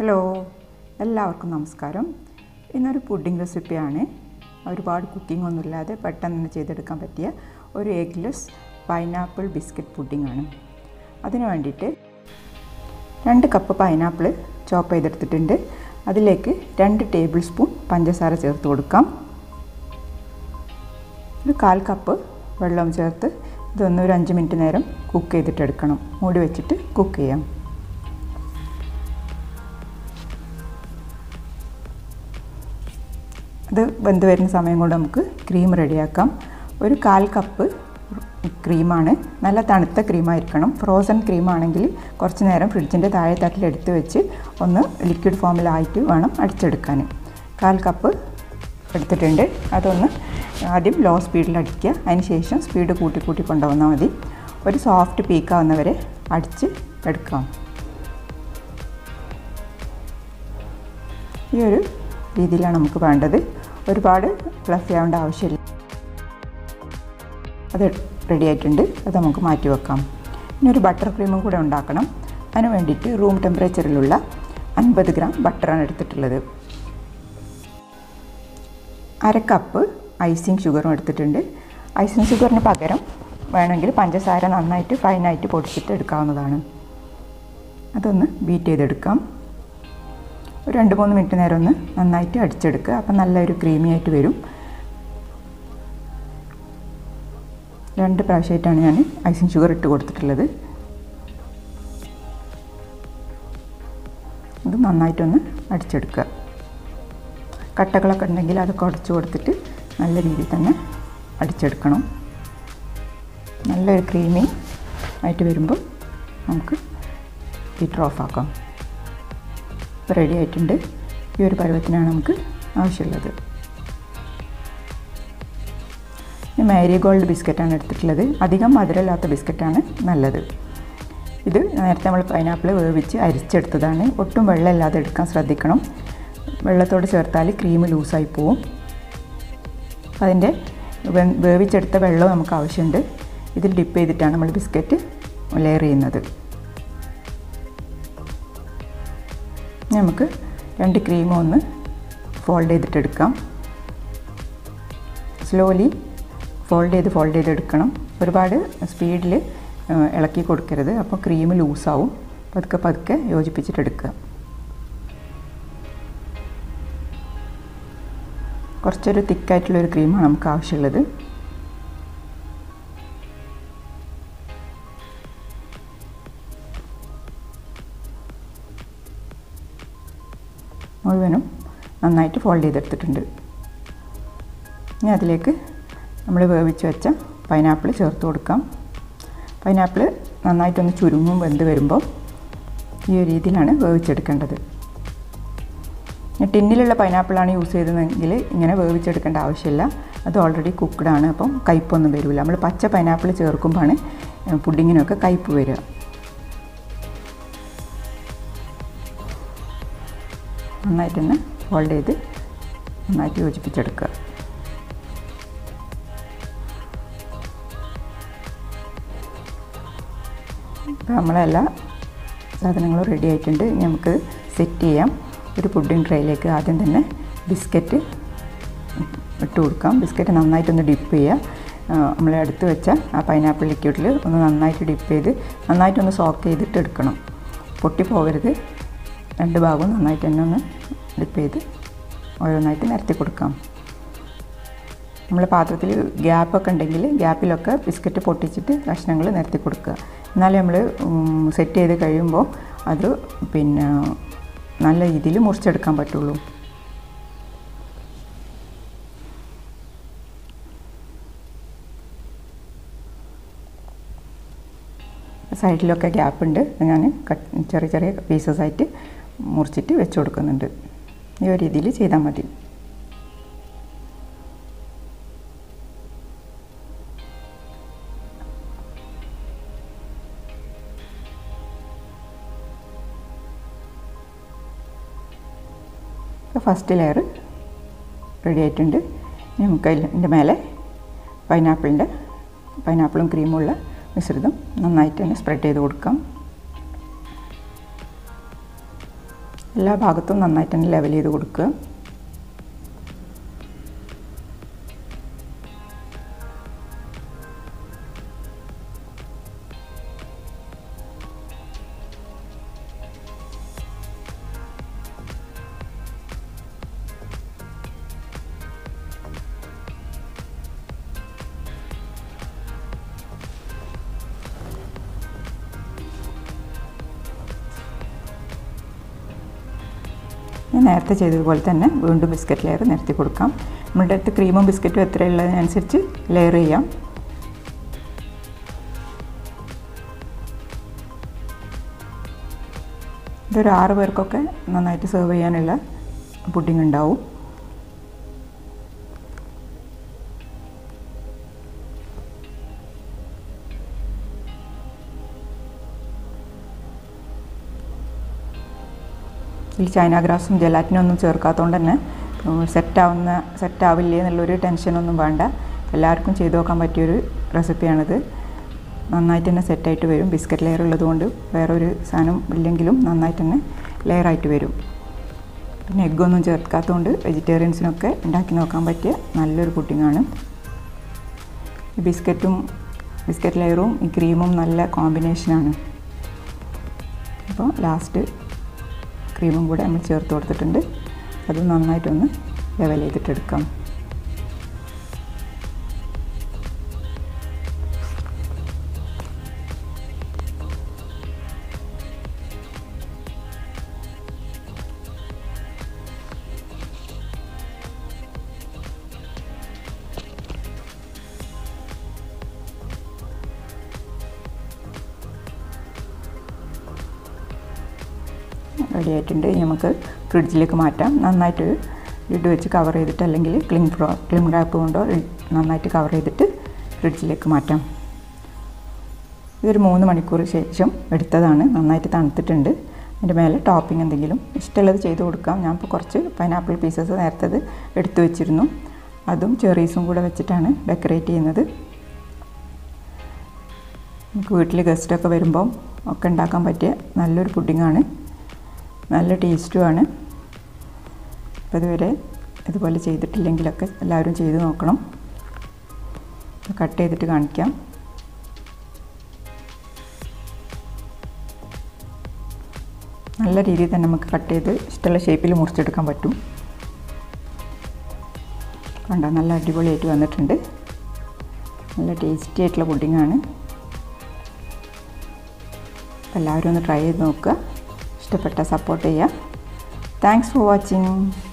hello എല്ലാവർക്കും നമസ്കാരം ഇന്നൊരു പുഡിംഗ് റെസിപ്പിയാണ് ഒരുപാട് കുക്കിംഗ് ഒന്നുമില്ലാതെ പെട്ടെന്ന് തന്നെ ചെയ്തെടുക്കാൻ പറ്റിയ ഒരു എഗ്ലെസ് പൈനാപ്പിൾ ബിസ്ക്കറ്റ് പുഡിംഗ് ആണ് അതിന് വേണ്ടിയിട്ട് രണ്ട് കപ്പ് പൈനാപ്പിൾ ചോപ്പ് ചെയ്തെടുത്തിട്ടുണ്ട് അതിലേക്ക് രണ്ട് ടേബിൾ സ്പൂൺ പഞ്ചസാര ചേർത്ത് കൊടുക്കാം ഒരു കാൽ കപ്പ് വെള്ളം ചേർത്ത് ഇതൊന്ന് ഒരു അഞ്ച് മിനിറ്റ് നേരം കുക്ക് ചെയ്തിട്ടെടുക്കണം മൂടി വെച്ചിട്ട് കുക്ക് ചെയ്യാം ഇത് വെന്ത് വരുന്ന സമയം കൊണ്ട് നമുക്ക് ക്രീം റെഡിയാക്കാം ഒരു കാൽ കപ്പ് ക്രീമാണ് നല്ല തണുത്ത ക്രീമായിരിക്കണം ഫ്രോസൺ ക്രീമാണെങ്കിൽ കുറച്ച് നേരം ഫ്രിഡ്ജിൻ്റെ താഴെ തട്ടിൽ എടുത്ത് വെച്ച് ഒന്ന് ലിക്വിഡ് ഫോമിലായിട്ട് വേണം അടിച്ചെടുക്കാൻ കാൽ കപ്പ് എടുത്തിട്ടുണ്ട് അതൊന്ന് ആദ്യം ലോ സ്പീഡിൽ അടിക്കുക അതിന് ശേഷം സ്പീഡ് കൂട്ടി കൂട്ടി കൊണ്ടുവന്നാൽ മതി ഒരു സോഫ്റ്റ് പീക്കാവുന്നവരെ അടിച്ച് എടുക്കാം ഈ ഒരു രീതിയിലാണ് നമുക്ക് വേണ്ടത് ഒരുപാട് ഫ്ലഫി ആവേണ്ട ആവശ്യമില്ല അത് റെഡി ആയിട്ടുണ്ട് അത് നമുക്ക് മാറ്റി വെക്കാം ഇനി ഒരു ബട്ടർ ക്രീമും കൂടെ ഉണ്ടാക്കണം അതിന് വേണ്ടിയിട്ട് റൂം ടെമ്പറേച്ചറിലുള്ള അൻപത് ഗ്രാം ബട്ടറാണ് എടുത്തിട്ടുള്ളത് അര കപ്പ് ഐസിങ് ഷുഗറും എടുത്തിട്ടുണ്ട് ഐസിങ് ഷുഗറിന് പകരം വേണമെങ്കിൽ പഞ്ചസാര നന്നായിട്ട് ഫൈനായിട്ട് പൊടിച്ചിട്ട് എടുക്കാവുന്നതാണ് അതൊന്ന് ബീറ്റ് ചെയ്തെടുക്കാം ഒരു രണ്ട് മൂന്ന് മിനിറ്റ് നേരം ഒന്ന് നന്നായിട്ട് അടിച്ചെടുക്കുക അപ്പം നല്ലൊരു ക്രീമി ആയിട്ട് വരും രണ്ട് പ്രാവശ്യമായിട്ടാണ് ഞാൻ ഐസിങ് ഷുഗർ ഇട്ട് കൊടുത്തിട്ടുള്ളത് ഇത് നന്നായിട്ടൊന്ന് അടിച്ചെടുക്കുക കട്ടകളൊക്കെ ഉണ്ടെങ്കിൽ അതൊക്കെ ഉടച്ച് കൊടുത്തിട്ട് നല്ല രീതിയിൽ തന്നെ അടിച്ചെടുക്കണം നല്ലൊരു ക്രീമി ആയിട്ട് വരുമ്പോൾ നമുക്ക് ഹീറ്റർ ഓഫ് ആക്കാം ഇപ്പോൾ റെഡി ആയിട്ടുണ്ട് ഈ ഒരു പരുവത്തിനാണ് നമുക്ക് ആവശ്യമുള്ളത് മാരി ഗോൾഡ് ബിസ്ക്കറ്റാണ് എടുത്തിട്ടുള്ളത് അധികം മധുരമില്ലാത്ത ബിസ്ക്കറ്റാണ് നല്ലത് ഇത് നേരത്തെ നമ്മൾ പൈനാപ്പിൾ വേവിച്ച് അരിച്ചെടുത്തതാണ് ഒട്ടും വെള്ളമില്ലാതെ എടുക്കാൻ ശ്രദ്ധിക്കണം വെള്ളത്തോട് ചേർത്താൽ ക്രീം ലൂസായി പോവും അതിൻ്റെ വേവിച്ചെടുത്ത വെള്ളം നമുക്ക് ആവശ്യമുണ്ട് ഇതിൽ ഡിപ്പ് ചെയ്തിട്ടാണ് നമ്മൾ ബിസ്ക്കറ്റ് ലെയർ ചെയ്യുന്നത് നമുക്ക് രണ്ട് ക്രീമും ഒന്ന് ഫോൾഡ് ചെയ്തിട്ടെടുക്കാം സ്ലോലി ഫോൾഡ് ചെയ്ത് ഫോൾഡ് ചെയ്തെടുക്കണം ഒരുപാട് സ്പീഡിൽ ഇളക്കി കൊടുക്കരുത് അപ്പോൾ ക്രീം ലൂസാവും പതുക്കെ പതുക്കെ യോജിപ്പിച്ചിട്ടെടുക്കുക കുറച്ചൊരു തിക്കായിട്ടുള്ളൊരു ക്രീമാണ് നമുക്ക് ആവശ്യമുള്ളത് മുഴുവനും നന്നായിട്ട് ഫോൾഡ് ചെയ്തെടുത്തിട്ടുണ്ട് ഇനി അതിലേക്ക് നമ്മൾ വേവിച്ച് വെച്ച പൈനാപ്പിൾ ചേർത്ത് കൊടുക്കാം പൈനാപ്പിൾ നന്നായിട്ടൊന്ന് ചുരുങ്ങും വെന്ത് വരുമ്പോൾ ഈ ഒരു രീതിയിലാണ് വേവിച്ചെടുക്കേണ്ടത് ടിന്നിലുള്ള പൈനാപ്പിളാണ് യൂസ് ചെയ്തതെങ്കിൽ ഇങ്ങനെ വേവിച്ചെടുക്കേണ്ട ആവശ്യമില്ല അത് ഓൾറെഡി കുക്ക്ഡാണ് അപ്പം കയ്പൊന്നും വരില്ല നമ്മൾ പച്ച പൈനാപ്പിൾ ചേർക്കുമ്പോഴാണ് പുഡിങ്ങിനൊക്കെ കയ്പ് വരിക നന്നായിട്ട് തന്നെ ഫോൾഡ് ചെയ്ത് നന്നായിട്ട് യോജിപ്പിച്ചെടുക്കുക ഇപ്പോൾ നമ്മളെല്ലാ സാധനങ്ങളും റെഡി ആയിട്ടുണ്ട് ഇനി നമുക്ക് സെറ്റ് ചെയ്യാം ഒരു പുഡിംഗ് ട്രേയിലേക്ക് ആദ്യം തന്നെ ബിസ്ക്കറ്റ് ഇട്ട് കൊടുക്കാം ബിസ്ക്കറ്റ് നന്നായിട്ടൊന്ന് ഡിപ്പ് ചെയ്യുക നമ്മൾ എടുത്ത് വെച്ച ആ പൈനാപ്പിൾ ലിക്വിഡിൽ ഒന്ന് നന്നായിട്ട് ഡിപ്പ് ചെയ്ത് നന്നായിട്ടൊന്ന് സോക്ക് ചെയ്തിട്ട് എടുക്കണം പൊട്ടി പോകരുത് രണ്ട് ഭാഗവും നന്നായിട്ട് തന്നെ ഒന്ന് ഡിപ്പ് ചെയ്ത് ഓരോന്നായിട്ട് നിരത്തി കൊടുക്കാം നമ്മൾ പാത്രത്തിൽ ഗ്യാപ്പൊക്കെ ഉണ്ടെങ്കിൽ ഗ്യാപ്പിലൊക്കെ ബിസ്ക്കറ്റ് പൊട്ടിച്ചിട്ട് കഷ്ണങ്ങൾ നിരത്തി കൊടുക്കുക എന്നാലേ നമ്മൾ സെറ്റ് ചെയ്ത് കഴിയുമ്പോൾ അത് പിന്നെ നല്ല രീതിയിൽ മുറിച്ചെടുക്കാൻ പറ്റുള്ളൂ സൈഡിലൊക്കെ ഗ്യാപ്പ് ഉണ്ട് ഞാൻ കട്ട് ചെറിയ ചെറിയ പീസസ് ആയിട്ട് മുറിച്ചിട്ട് വെച്ച് കൊടുക്കുന്നുണ്ട് ഈ ഒരു രീതിയിൽ ചെയ്താൽ മതി ഫസ്റ്റ് ലെയർ റെഡി ആയിട്ടുണ്ട് നമുക്ക് അതിൻ്റെ മേലെ പൈനാപ്പിളിൻ്റെ പൈനാപ്പിളും ക്രീമുള്ള മിശ്രിതം നന്നായിട്ട് തന്നെ സ്പ്രെഡ് ചെയ്ത് കൊടുക്കാം എല്ലാ ഭാഗത്തും നന്നായിട്ട് തന്നെ ലെവൽ ചെയ്ത് കൊടുക്കുക ഞാൻ നേരത്തെ ചെയ്തതുപോലെ തന്നെ വീണ്ടും ബിസ്ക്കറ്റ് ലെയർ നിരത്തി കൊടുക്കാം നമ്മുടെ അടുത്ത് ക്രീമും ബിസ്ക്കറ്റും എത്രയുള്ളതിനനുസരിച്ച് ലെയർ ചെയ്യാം ഇതൊരു ആറ് പേർക്കൊക്കെ നന്നായിട്ട് സെർവ് ചെയ്യാനുള്ള പുഡിംഗ് ഉണ്ടാവും ഇതിൽ ചൈന ഗ്രാസും ജലാറ്റിനും ഒന്നും ചേർക്കാത്തതുകൊണ്ട് തന്നെ സെറ്റാവുന്ന സെറ്റാവില്ലേ എന്നുള്ളൊരു ടെൻഷനൊന്നും വേണ്ട എല്ലാവർക്കും ചെയ്തു നോക്കാൻ പറ്റിയൊരു റെസിപ്പിയാണിത് നന്നായിട്ട് തന്നെ സെറ്റായിട്ട് വരും ബിസ്ക്കറ്റ് ലെയർ ഉള്ളതുകൊണ്ട് വേറൊരു സാധനം ഇല്ലെങ്കിലും നന്നായിട്ട് തന്നെ ലെയറായിട്ട് വരും പിന്നെ എഗ്ഗൊന്നും ചേർക്കാത്തതുകൊണ്ട് വെജിറ്റേറിയൻസിനൊക്കെ ഉണ്ടാക്കി നോക്കാൻ പറ്റിയ നല്ലൊരു പുഡിങ്ങാണ് ഈ ബിസ്ക്കറ്റും ബിസ്ക്കറ്റ് ലെയറും ഈ ക്രീമും നല്ല കോമ്പിനേഷനാണ് അപ്പോൾ ലാസ്റ്റ് ക്രീമും കൂടെ നമ്മൾ ചേർത്ത് കൊടുത്തിട്ടുണ്ട് അത് നന്നായിട്ടൊന്ന് ലെവൽ ചെയ്തിട്ടെടുക്കാം റെഡി ആയിട്ടുണ്ട് ഇനി നമുക്ക് ഫ്രിഡ്ജിലേക്ക് മാറ്റാം നന്നായിട്ട് ലിഡ് വെച്ച് കവർ ചെയ്തിട്ട് അല്ലെങ്കിൽ ക്ലിംഗ് ഫ്രോ ക്ലിംഗ് റാപ്പ് കൊണ്ടോ നന്നായിട്ട് കവർ ചെയ്തിട്ട് ഫ്രിഡ്ജിലേക്ക് മാറ്റാം ഇതൊരു മൂന്ന് മണിക്കൂർ ശേഷം എടുത്തതാണ് നന്നായിട്ട് തണുത്തിട്ടുണ്ട് അതിൻ്റെ മേലെ ടോപ്പിംഗ് എന്തെങ്കിലും ഇഷ്ടമുള്ളത് ചെയ്ത് കൊടുക്കാം ഞാൻ ഇപ്പോൾ കുറച്ച് പൈനാപ്പിൾ പീസസ് നേരത്തത് എടുത്തു വെച്ചിരുന്നു അതും ചെറീസും കൂടെ വെച്ചിട്ടാണ് ഡെക്കറേറ്റ് ചെയ്യുന്നത് നമുക്ക് വീട്ടിൽ ഗസ്റ്റൊക്കെ വരുമ്പം ഒക്കെ ഉണ്ടാക്കാൻ പറ്റിയ നല്ലൊരു പുഡിങ്ങാണ് നല്ല ടേസ്റ്റുമാണ് അപ്പോൾ ഇതുവരെ ഇതുപോലെ ചെയ്തിട്ടില്ലെങ്കിലൊക്കെ എല്ലാവരും ചെയ്ത് നോക്കണം കട്ട് ചെയ്തിട്ട് കാണിക്കാം നല്ല രീതിയിൽ തന്നെ നമുക്ക് കട്ട് ചെയ്ത് ഇഷ്ടമുള്ള ഷേപ്പിൽ മുറിച്ചെടുക്കാൻ പറ്റും കണ്ടോ നല്ല അടിപൊളിയായിട്ട് വന്നിട്ടുണ്ട് നല്ല ടേസ്റ്റി ആയിട്ടുള്ള പുഡിങ്ങാണ് എല്ലാവരും ഒന്ന് ട്രൈ ചെയ്ത് നോക്കുക ഇഷ്ടപ്പെട്ട സപ്പോർട്ട് ചെയ്യുക താങ്ക്സ് ഫോർ വാച്ചിങ്